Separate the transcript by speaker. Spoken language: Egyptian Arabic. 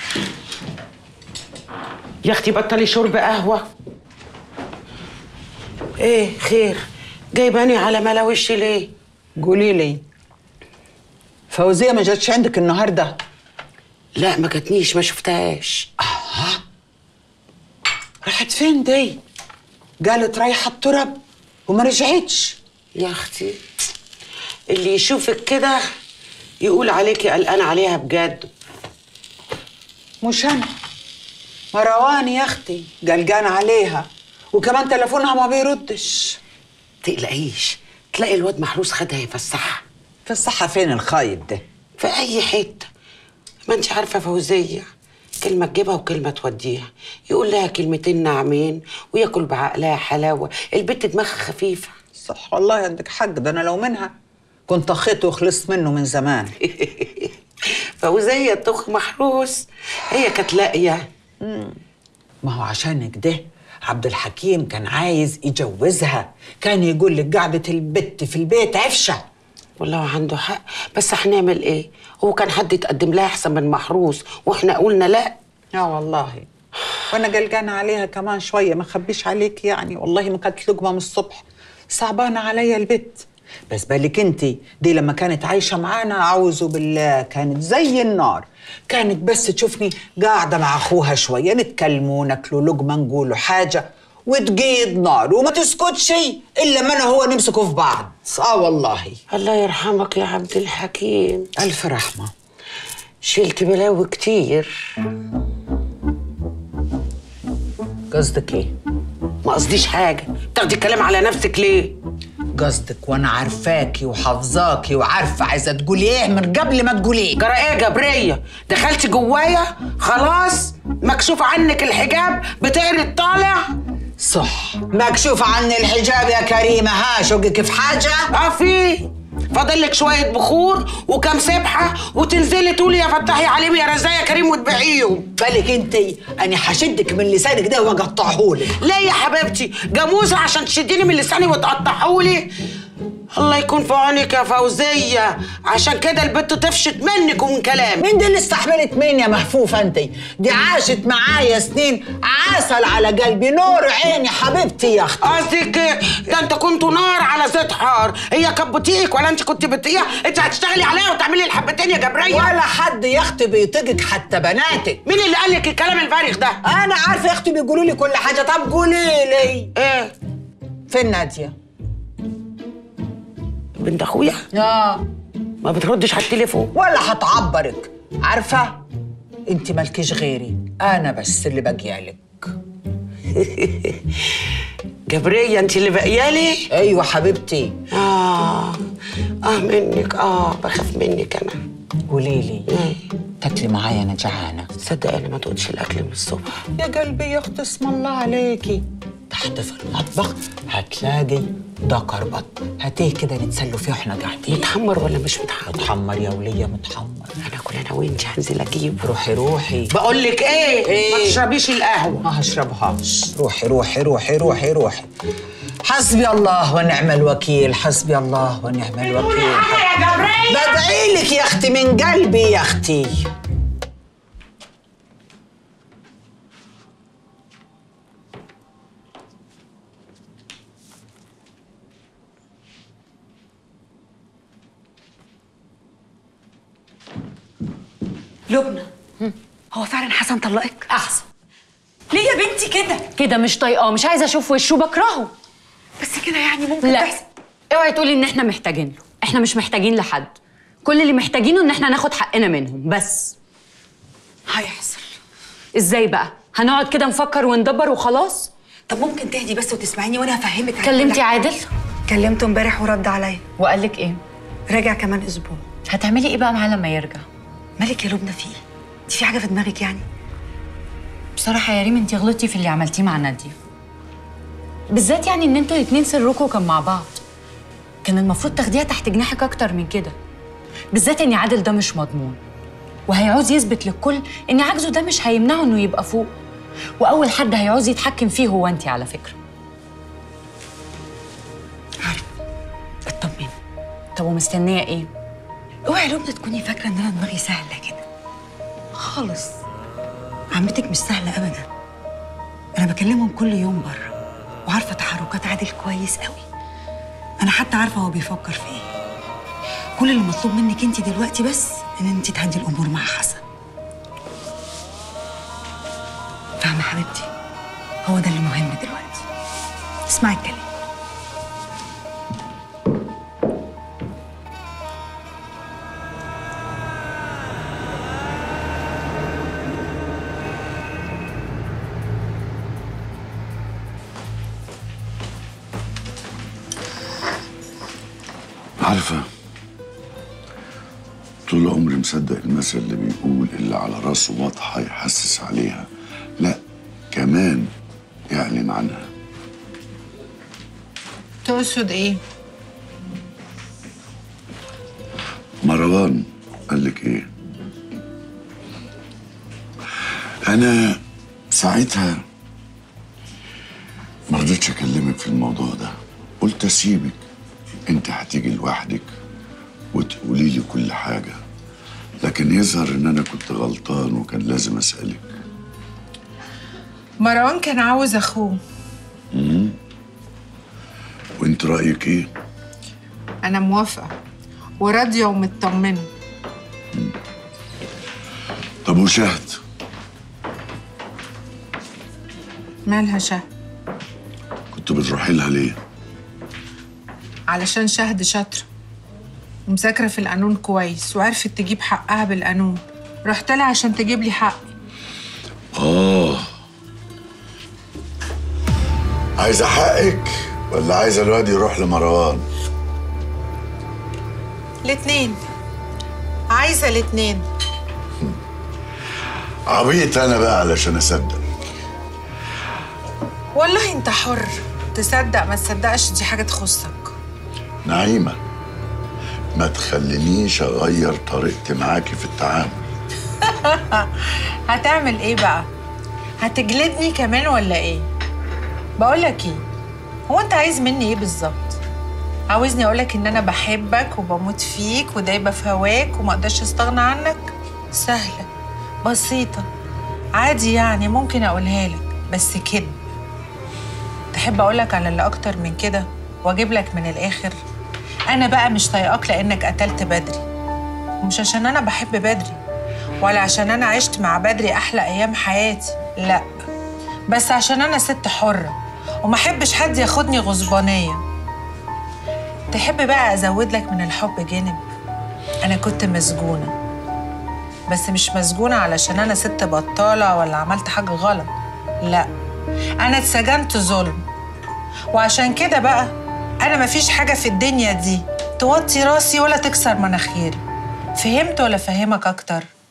Speaker 1: يا اختي بطلي شرب قهوه ايه خير جايباني على ملا وشي ليه
Speaker 2: قولي لي فوزية ما جاتش عندك النهارده
Speaker 1: لا ما جاتنيش ما شفتهاش
Speaker 2: راحت فين دي قالت رايحة الترب وما رجعتش
Speaker 1: يا اختي اللي يشوفك كده يقول عليكي قلقان عليها بجد
Speaker 2: مش انا مرواني يا اختي قلقان عليها وكمان تليفونها ما بيردش
Speaker 1: تقلقيش تلاقي الواد محروس خدها يفسحها
Speaker 2: في الصحة فين الخايب ده
Speaker 1: في اي حته ما انت عارفه فوزيه كلمه تجيبها وكلمه توديها يقول لها كلمتين ناعمين وياكل بعقلها حلاوه البت دماغها خفيفه
Speaker 2: صح والله عندك حق ده انا لو منها كنت طخيته وخلصت منه من زمان
Speaker 1: فوزيه تخ محروس هي كانت لاقيه
Speaker 2: ما هو عشان كده عبد الحكيم كان عايز يجوزها كان يقول لك قعدة البت في البيت عفشة
Speaker 1: والله عنده حق بس هنعمل ايه هو كان حد يتقدم لها احسن من محروس واحنا قلنا لا
Speaker 2: اه والله وانا قلقانة عليها كمان شوية ما خبيش عليك يعني والله ما كانت لقمة من الصبح صعبانة عليا البت بس بالك انت دي لما كانت عايشة معانا اعوذ بالله كانت زي النار كانت بس تشوفني قاعدة مع اخوها شوية نتكلموا ناكلوا لقمة نقولوا حاجة وتقيد نار وما تسكتش الا ما انا هو نمسكوا في بعض اه والله
Speaker 1: الله يرحمك يا عبد الحكيم
Speaker 2: الف رحمة
Speaker 1: شلت بلاوي كتير
Speaker 2: قصدك ايه
Speaker 1: ما قصديش حاجه تاخدي الكلام على نفسك ليه
Speaker 2: قصدك وانا عارفاكي وحافظاكي وعارفه عايزه تقولي ايه من قبل ما تقولي
Speaker 1: جرى ايه يا جبريه دخلتي جوايا خلاص مكشوف عنك الحجاب بتقري الطالع
Speaker 2: صح مكشوف عني الحجاب يا كريمه ها شقك في حاجه
Speaker 1: اه في فاضل لك شويه بخور وكم سبحه وتنزلي تقولي يا فتحي عليم يا رزاق يا كريم وتبيعيهم
Speaker 2: بالك انت انا هشدك من لسانك ده واقطعهولك
Speaker 1: ليه يا حبيبتي جاموسه عشان تشديني من لساني وتقطعهولي الله يكون في عونك يا فوزيه عشان كده البت تفشت منك ومن كلامك
Speaker 2: مين دي اللي استحملت مين يا محفوفه انت دي عاشت معايا سنين عسل على قلبي نور عيني حبيبتي يا اختي
Speaker 1: قصدك إيه؟ ده انت كنتوا نار على زيت حار هي كانت بطيئك ولا انت كنت بطيئه انت هتشتغلي عليها وتعملي الحبتين يا جبريه
Speaker 2: ولا حد يا اختي بيطيقك حتى بناتك
Speaker 1: مين اللي قال لك الكلام الفارغ ده
Speaker 2: انا عارفه يا اختي بيقولوا لي كل حاجه طب قولي لي
Speaker 1: ايه
Speaker 2: فين ناديه
Speaker 1: بنت اخويا
Speaker 2: اه
Speaker 1: ما بتردش على التليفون
Speaker 2: ولا هتعبرك عارفه انت مالكيش غيري انا بس اللي باجيالك
Speaker 1: جبريه انت اللي باقيالي
Speaker 2: ايوه حبيبتي
Speaker 1: اه اه منك اه بخاف منك انا
Speaker 2: قولي لي تاكلي معايا انا جعانه
Speaker 1: تصدق انا ما تقولش الاكل من الصبح
Speaker 2: يا قلبي يا اختي اسم الله عليكي تحت في المطبخ هتلاقي دكر بط هاتيه كده نتسلوا فيه واحنا قاعدين
Speaker 1: متحمر ولا مش متحمر
Speaker 2: متحمر يا وليه متحمر
Speaker 1: انا اكل انا وانت هنزل اجيب
Speaker 2: روحي روحي
Speaker 1: بقول لك ايه,
Speaker 2: إيه؟
Speaker 1: ما تشربيش القهوه
Speaker 2: ما هشربهاش روحي روحي روحي روحي روحي حسبي الله ونعم الوكيل حسبي الله ونعم الوكيل
Speaker 1: يا جبريه
Speaker 2: بدعي لك يا اختي من قلبي يا اختي
Speaker 3: لبنى هو فعلا حسن طلقك
Speaker 4: احسن
Speaker 3: ليه يا بنتي كده
Speaker 4: كده مش طايقاه مش عايزه اشوف وشه بكرهه
Speaker 3: بس كده يعني ممكن
Speaker 4: لا
Speaker 3: تحصل
Speaker 4: اوعي تقولي ان احنا محتاجين له احنا مش محتاجين لحد كل اللي محتاجينه ان احنا ناخد حقنا منهم بس
Speaker 3: هيحصل
Speaker 4: ازاي بقى هنقعد كده نفكر وندبر وخلاص
Speaker 3: طب ممكن تهدي بس وتسمعيني وانا هفهمك على
Speaker 4: كلمتي
Speaker 3: كل حاجة.
Speaker 4: عادل
Speaker 3: كلمته امبارح ورد عليا
Speaker 4: وقال لك ايه
Speaker 3: راجع كمان اسبوع
Speaker 4: هتعملي ايه بقى معاه لما يرجع
Speaker 3: مالك يا لبنى في ايه انت في حاجه في دماغك يعني
Speaker 4: بصراحه يا ريم انت غلطتي في اللي عملتيه مع ناديه بالذات يعني ان انتوا الاتنين سركوا كان مع بعض كان المفروض تاخديها تحت جناحك اكتر من كده بالذات ان عادل ده مش مضمون وهيعوز يثبت للكل ان عجزه ده مش هيمنعه انه يبقى فوق واول حد هيعوز يتحكم فيه هو انت على فكره
Speaker 3: عارفه اطمني
Speaker 4: طب ومستنيه ايه
Speaker 3: اوعي يا لبنى تكوني فاكره ان انا دماغي سهله كده خالص عمتك مش سهله ابدا انا بكلمهم كل يوم بره وعارفه تحركات عادل كويس قوي انا حتى عارفه هو بيفكر في ايه كل اللي مطلوب منك انت دلوقتي بس ان انت تهدي الامور مع حسن فاهمه حبيبتي هو ده اللي مهم دلوقتي اسمعي الكلام
Speaker 5: عارفة طول عمري مصدق المثل اللي بيقول اللي على راسه واضحة يحسس عليها لا كمان يعلن عنها
Speaker 6: تقصد ايه؟
Speaker 5: مروان قال لك ايه انا ساعتها ما رضيتش اكلمك في الموضوع ده قلت اسيبك انت هتيجي لوحدك وتقولي لي كل حاجه لكن يظهر ان انا كنت غلطان وكان لازم اسالك
Speaker 6: مروان كان عاوز اخوه
Speaker 5: وانت رايك ايه
Speaker 6: انا موافقه وراضيه ومطمنه
Speaker 5: طب وشهد
Speaker 6: مالها شهد
Speaker 5: كنت بتروحي لها ليه
Speaker 6: علشان شهد شاطره ومذاكره في القانون كويس وعرفت تجيب حقها بالقانون رحت لها عشان تجيب لي حقي
Speaker 5: اه عايزه حقك ولا عايزه الواد يروح لمروان
Speaker 6: الاتنين عايزه الاتنين
Speaker 5: عبيط انا بقى علشان اصدق
Speaker 6: والله انت حر تصدق ما تصدقش دي حاجه تخصك
Speaker 5: نعيمة ما تخلينيش أغير طريقتي معاكي في التعامل
Speaker 6: هتعمل ايه بقى هتجلدني كمان ولا ايه بقولك ايه هو انت عايز مني ايه بالظبط عاوزني اقولك ان انا بحبك وبموت فيك ودايبه في هواك وما اقدرش استغنى عنك سهله بسيطه عادي يعني ممكن اقولها لك بس كده تحب اقولك على اللي اكتر من كده واجيب لك من الاخر انا بقى مش طايقاك لانك قتلت بدري ومش عشان انا بحب بدري ولا عشان انا عشت مع بدري احلى ايام حياتي لا بس عشان انا ست حره وما احبش حد ياخدني غصبانيه تحب بقى ازود لك من الحب جانب انا كنت مسجونه بس مش مسجونه علشان انا ست بطاله ولا عملت حاجه غلط لا انا اتسجنت ظلم وعشان كده بقى انا مفيش حاجه في الدنيا دي توطي راسي ولا تكسر مناخيري فهمت ولا فهمك اكتر